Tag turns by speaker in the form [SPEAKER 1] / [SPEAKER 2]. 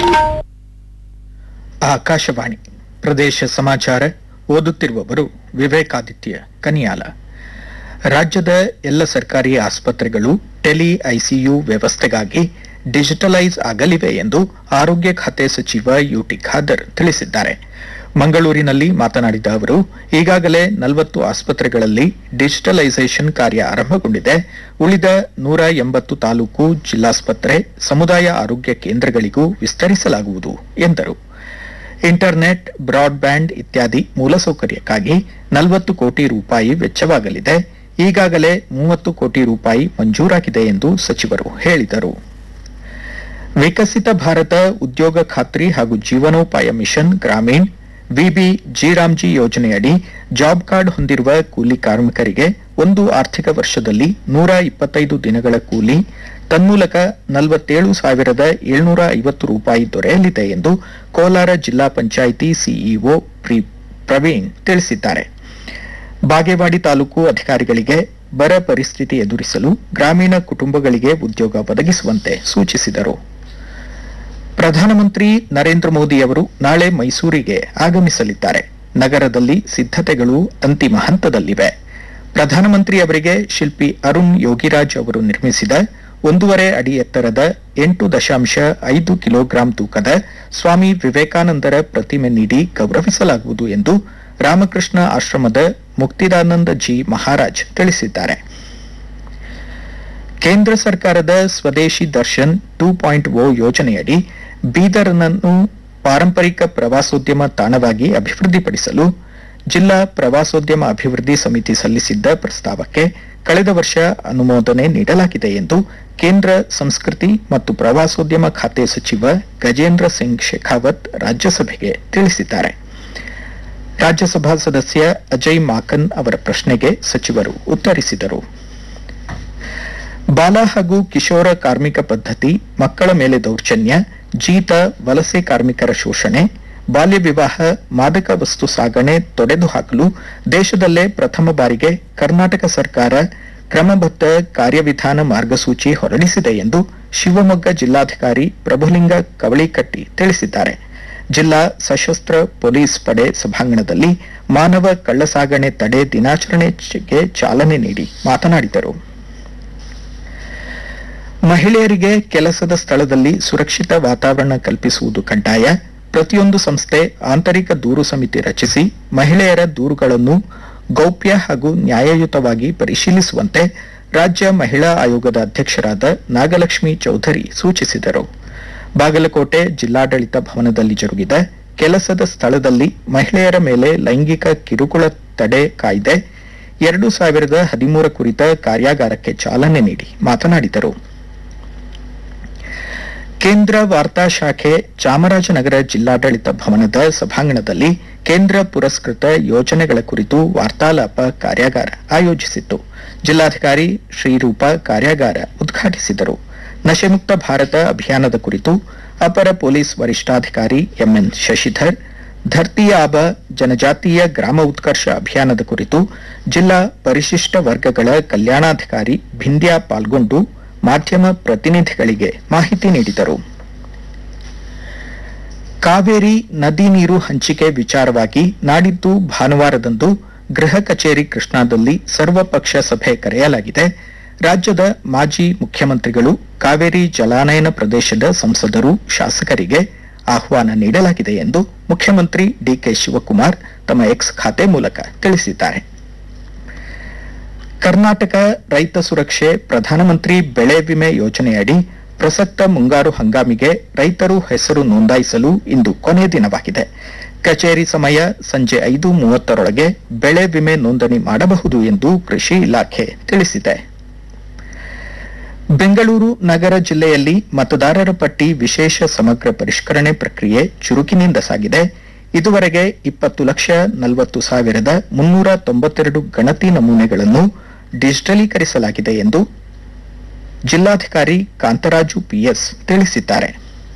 [SPEAKER 1] ಆಕಾಶವಾಣಿ ಪ್ರದೇಶ ಸಮಾಚಾರ ಓದುತ್ತಿರುವವರು ವಿವೇಕಾದಿತ್ಯ ಕನಿಯಾಲ ರಾಜ್ಯದ ಎಲ್ಲ ಸರ್ಕಾರಿ ಆಸ್ಪತ್ರೆಗಳು ಟೆಲಿ ಐಸಿಯು ವ್ಯವಸ್ಥೆಗಾಗಿ ಡಿಜಿಟಲೈಸ್ ಆಗಲಿವೆ ಎಂದು ಆರೋಗ್ಯ ಖಾತೆ ಸಚಿವ ಯುಟಿ ಖಾದರ್ ತಿಳಿಸಿದ್ದಾರೆ ಮಂಗಳೂರಿನಲ್ಲಿ ಮಾತನಾಡಿದ ಅವರು ಈಗಾಗಲೇ ನಲವತ್ತು ಆಸ್ಪತ್ರೆಗಳಲ್ಲಿ ಡಿಜಿಟಲೈಸೇಷನ್ ಕಾರ್ಯ ಆರಂಭಗೊಂಡಿದೆ ಉಳಿದ ನೂರ ಎಂಬತ್ತು ತಾಲೂಕು ಜಿಲ್ಲಾಸ್ಪತ್ರೆ ಸಮುದಾಯ ಆರೋಗ್ಯ ಕೇಂದ್ರಗಳಿಗೂ ವಿಸ್ತರಿಸಲಾಗುವುದು ಎಂದರು ಇಂಟರ್ನೆಟ್ ಬ್ರಾಡ್ಬ್ಯಾಂಡ್ ಇತ್ಯಾದಿ ಮೂಲಸೌಕರ್ಯಕ್ಕಾಗಿ ನಲವತ್ತು ಕೋಟಿ ರೂಪಾಯಿ ವೆಚ್ಚವಾಗಲಿದೆ ಈಗಾಗಲೇ ಮೂವತ್ತು ಕೋಟಿ ರೂಪಾಯಿ ಮಂಜೂರಾಗಿದೆ ಎಂದು ಸಚಿವರು ಹೇಳಿದರು ವಿಕಸಿತ ಭಾರತ ಉದ್ಯೋಗ ಖಾತ್ರಿ ಹಾಗೂ ಜೀವನೋಪಾಯ ಮಿಷನ್ ಗ್ರಾಮೀಣ್ ವಿಬಿ ಜಿರಾಮ್ಜಿ ಯೋಜನೆಯಡಿ ಜಾಬ್ ಕಾರ್ಡ್ ಹೊಂದಿರುವ ಕೂಲಿ ಕಾರ್ಮಿಕರಿಗೆ ಒಂದು ಆರ್ಥಿಕ ವರ್ಷದಲ್ಲಿ ನೂರ ಇಪ್ಪತ್ತೈದು ದಿನಗಳ ಕೂಲಿ ತನ್ಮೂಲಕ ನಲವತ್ತೇಳು ಸಾವಿರದ ಏಳ್ನೂರ ಐವತ್ತು ರೂಪಾಯಿ ದೊರೆಯಲಿದೆ ಎಂದು ಕೋಲಾರ ಜಿಲ್ಲಾ ಪಂಚಾಯಿತಿ ಸಿಇಒ ಪ್ರವೀಣ್ ತಿಳಿಸಿದ್ದಾರೆ ಬಾಗೇವಾಡಿ ತಾಲೂಕು ಅಧಿಕಾರಿಗಳಿಗೆ ಬರ ಪರಿಸ್ಥಿತಿ ಎದುರಿಸಲು ಗ್ರಾಮೀಣ ಕುಟುಂಬಗಳಿಗೆ ಉದ್ಯೋಗ ಒದಗಿಸುವಂತೆ ಸೂಚಿಸಿದರು ಪ್ರಧಾನಮಂತ್ರಿ ನರೇಂದ್ರ ಮೋದಿ ಅವರು ನಾಳೆ ಮೈಸೂರಿಗೆ ಆಗಮಿಸಲಿದ್ದಾರೆ ನಗರದಲ್ಲಿ ಸಿದ್ಧತೆಗಳು ಅಂತಿಮ ಹಂತದಲ್ಲಿವೆ ಪ್ರಧಾನಮಂತ್ರಿ ಅವರಿಗೆ ಶಿಲ್ಪಿ ಅರುಣ್ ಯೋಗಿರಾಜ್ ಅವರು ನಿರ್ಮಿಸಿದ ಒಂದೂವರೆ ಅಡಿ ಎತ್ತರದ ಎಂಟು ದಶಾಂಶ ಐದು ಕಿಲೋಗ್ರಾಂ ತೂಕದ ಸ್ವಾಮಿ ವಿವೇಕಾನಂದರ ಪ್ರತಿಮೆ ನೀಡಿ ಗೌರವಿಸಲಾಗುವುದು ಎಂದು ರಾಮಕೃಷ್ಣ ಆಶ್ರಮದ ಮುಕ್ತಿದಾನಂದ ಜಿ ಮಹಾರಾಜ್ ತಿಳಿಸಿದ್ದಾರೆ ಕೇಂದ್ರ ಸರ್ಕಾರದ ಸ್ವದೇಶಿ ದರ್ಶನ್ ಟೂ ಪಾಯಿಂಟ್ ಓ ಯೋಜನೆಯಡಿ ಬೀದರ್ನನ್ನು ಪಾರಂಪರಿಕ ಪ್ರವಾಸೋದ್ಯಮ ತಾಣವಾಗಿ ಅಭಿವೃದ್ಧಿಪಡಿಸಲು ಜಿಲ್ಲಾ ಪ್ರವಾಸೋದ್ಯಮ ಅಭಿವೃದ್ಧಿ ಸಮಿತಿ ಸಲ್ಲಿಸಿದ್ದ ಪ್ರಸ್ತಾವಕ್ಕೆ ಕಳೆದ ವರ್ಷ ಅನುಮೋದನೆ ನೀಡಲಾಗಿದೆ ಎಂದು ಕೇಂದ್ರ ಸಂಸ್ಕೃತಿ ಮತ್ತು ಪ್ರವಾಸೋದ್ಯಮ ಖಾತೆ ಸಚಿವ ಗಜೇಂದ್ರ ಸಿಂಗ್ ಶೇಖಾವತ್ ರಾಜ್ಯಸಭೆಗೆ ತಿಳಿಸಿದ್ದಾರೆ ರಾಜ್ಯಸಭಾ ಸದಸ್ಯ ಅಜಯ್ ಮಾಕನ್ ಅವರ ಪ್ರಶ್ನೆಗೆ ಸಚಿವರು ಉತ್ತರಿಸಿದರು ಬಾಲ ಹಾಗೂ ಕಿಶೋರ ಕಾರ್ಮಿಕ ಪದ್ಧತಿ ಮಕ್ಕಳ ಮೇಲೆ ದೌರ್ಜನ್ಯ ಜೀತ ವಲಸೆ ಕಾರ್ಮಿಕರ ಶೋಷಣೆ ಬಾಲ್ಯ ವಿವಾಹ ಮಾದಕ ವಸ್ತು ಸಾಗಣೆ ತೊಡೆದು ಹಾಕಲು ದೇಶದಲ್ಲೇ ಪ್ರಥಮ ಬಾರಿಗೆ ಕರ್ನಾಟಕ ಸರ್ಕಾರ ಕ್ರಮಬದ್ಧ ಕಾರ್ಯವಿಧಾನ ಮಾರ್ಗಸೂಚಿ ಹೊರಡಿಸಿದೆ ಎಂದು ಶಿವಮೊಗ್ಗ ಜಿಲ್ಲಾಧಿಕಾರಿ ಪ್ರಭುಲಿಂಗ ಕವಳಿಕಟ್ಟಿ ತಿಳಿಸಿದ್ದಾರೆ ಜಿಲ್ಲಾ ಸಶಸ್ತ್ರ ಪೊಲೀಸ್ ಪಡೆ ಸಭಾಂಗಣದಲ್ಲಿ ಮಾನವ ಕಳ್ಳಸಾಗಣೆ ತಡೆ ದಿನಾಚರಣೆಗೆ ಚಾಲನೆ ನೀಡಿ ಮಾತನಾಡಿದರು ಮಹಿಳೆಯರಿಗೆ ಕೆಲಸದ ಸ್ಥಳದಲ್ಲಿ ಸುರಕ್ಷಿತ ವಾತಾವರಣ ಕಲ್ಪಿಸುವುದು ಕಡ್ಡಾಯ ಪ್ರತಿಯೊಂದು ಸಂಸ್ಥೆ ಆಂತರಿಕ ದೂರು ಸಮಿತಿ ರಚಿಸಿ ಮಹಿಳೆಯರ ದೂರುಗಳನ್ನು ಗೌಪ್ಯ ಹಾಗೂ ನ್ಯಾಯಯುತವಾಗಿ ಪರಿಶೀಲಿಸುವಂತೆ ರಾಜ್ಯ ಮಹಿಳಾ ಆಯೋಗದ ಅಧ್ಯಕ್ಷರಾದ ನಾಗಲಕ್ಷ್ಮಿ ಚೌಧರಿ ಸೂಚಿಸಿದರು ಬಾಗಲಕೋಟೆ ಜಿಲ್ಲಾಡಳಿತ ಭವನದಲ್ಲಿ ಜರುಗಿದ ಕೆಲಸದ ಸ್ಥಳದಲ್ಲಿ ಮಹಿಳೆಯರ ಮೇಲೆ ಲೈಂಗಿಕ ಕಿರುಕುಳ ತಡೆ ಕಾಯ್ದೆ ಎರಡು ಸಾವಿರದ ಹದಿಮೂರ ಕುರಿತ ಕಾರ್ಯಾಗಾರಕ್ಕೆ ಚಾಲನೆ ನೀಡಿ ಮಾತನಾಡಿದರು ಕೇಂದ್ರ ವಾರ್ತಾ ಶಾಖೆ ಚಾಮರಾಜನಗರ ಜಿಲ್ಲಾಡಳಿತ ಭವನದ ಸಭಾಂಗಣದಲ್ಲಿ ಕೇಂದ್ರ ಪುರಸ್ಕೃತ ಯೋಜನೆಗಳ ಕುರಿತು ವಾರ್ತಾಲಾಪ ಕಾರ್ಯಾಗಾರ ಆಯೋಜಿಸಿತ್ತು ಜಿಲ್ಲಾಧಿಕಾರಿ ಶ್ರೀರೂಪ ಕಾರ್ಯಾಗಾರ ಉದ್ಘಾಟಿಸಿದರು ನಶೆಮುಕ್ತ ಭಾರತ ಅಭಿಯಾನದ ಕುರಿತು ಅಪರ ಪೊಲೀಸ್ ವರಿಷ್ಠಾಧಿಕಾರಿ ಎಂಎನ್ ಶಶಿಧರ್ ಧರ್ತಿ ಆಬ ಜನಜಾತೀಯ ಗ್ರಾಮ ಉತ್ಕರ್ಷ ಅಭಿಯಾನದ ಕುರಿತು ಜಿಲ್ಲಾ ಪರಿಶಿಷ್ಟ ವರ್ಗಗಳ ಕಲ್ಯಾಣಾಧಿಕಾರಿ ಭಿಂದ್ಯಾ ಪಾಲ್ಗೊಂಡು ಮಾಧ್ಯಮ ಪ್ರತಿನಿಧಿಗಳಿಗೆ ಮಾಹಿತಿ ನೀಡಿದರು ಕಾವೇರಿ ನದಿ ನೀರು ಹಂಚಿಕೆ ವಿಚಾರವಾಗಿ ನಾಡಿದ್ದು ಭಾನುವಾರದಂದು ಗೃಹ ಕಚೇರಿ ಕೃಷ್ಣಾದಲ್ಲಿ ಸರ್ವಪಕ್ಷ ಸಭೆ ಕರೆಯಲಾಗಿದೆ ರಾಜ್ಯದ ಮಾಜಿ ಮುಖ್ಯಮಂತ್ರಿಗಳು ಕಾವೇರಿ ಜಲಾನಯನ ಪ್ರದೇಶದ ಸಂಸದರು ಶಾಸಕರಿಗೆ ಆಹ್ವಾನ ನೀಡಲಾಗಿದೆ ಎಂದು ಮುಖ್ಯಮಂತ್ರಿ ಡಿಕೆ ಶಿವಕುಮಾರ್ ತಮ್ಮ ಎಕ್ಸ್ ಖಾತೆ ಮೂಲಕ ತಿಳಿಸಿದ್ದಾರೆ ಕರ್ನಾಟಕ ರೈತ ಸುರಕ್ಷೆ ಪ್ರಧಾನಮಂತ್ರಿ ಬೆಳೆ ವಿಮೆ ಯೋಜನೆಯಡಿ ಪ್ರಸಕ್ತ ಮುಂಗಾರು ಹಂಗಾಮಿಗೆ ರೈತರು ಹೆಸರು ನೋಂದಾಯಿಸಲು ಇಂದು ಕೊನೆ ದಿನವಾಗಿದೆ ಕಚೇರಿ ಸಮಯ ಸಂಜೆ ಐದು ಮೂವತ್ತರೊಳಗೆ ಬೆಳೆ ವಿಮೆ ನೋಂದಣಿ ಮಾಡಬಹುದು ಎಂದು ಕೃಷಿ ಇಲಾಖೆ ತಿಳಿಸಿದೆ ಬೆಂಗಳೂರು ನಗರ ಜಿಲ್ಲೆಯಲ್ಲಿ ಮತದಾರರ ಪಟ್ಟಿ ವಿಶೇಷ ಸಮಗ್ರ ಪರಿಷ್ಕರಣೆ ಪ್ರಕ್ರಿಯೆ ಚುರುಕಿನಿಂದ ಸಾಗಿದೆ ಇದುವರೆಗೆ ಇಪ್ಪತ್ತು ಲಕ್ಷ ನಲವತ್ತು ಸಾವಿರದ ಮುನ್ನೂರ ತೊಂಬತ್ತೆರಡು ಗಣತಿ ನಮೂನೆಗಳನ್ನು ಡಿಜಿಟಲೀಕರಿಸಲಾಗಿದೆ ಎಂದು ಜಿಲ್ಲಾಧಿಕಾರಿ ಕಾಂತರಾಜು ಪಿಎಸ್ ತಿಳಿಸಿದ್ದಾರೆ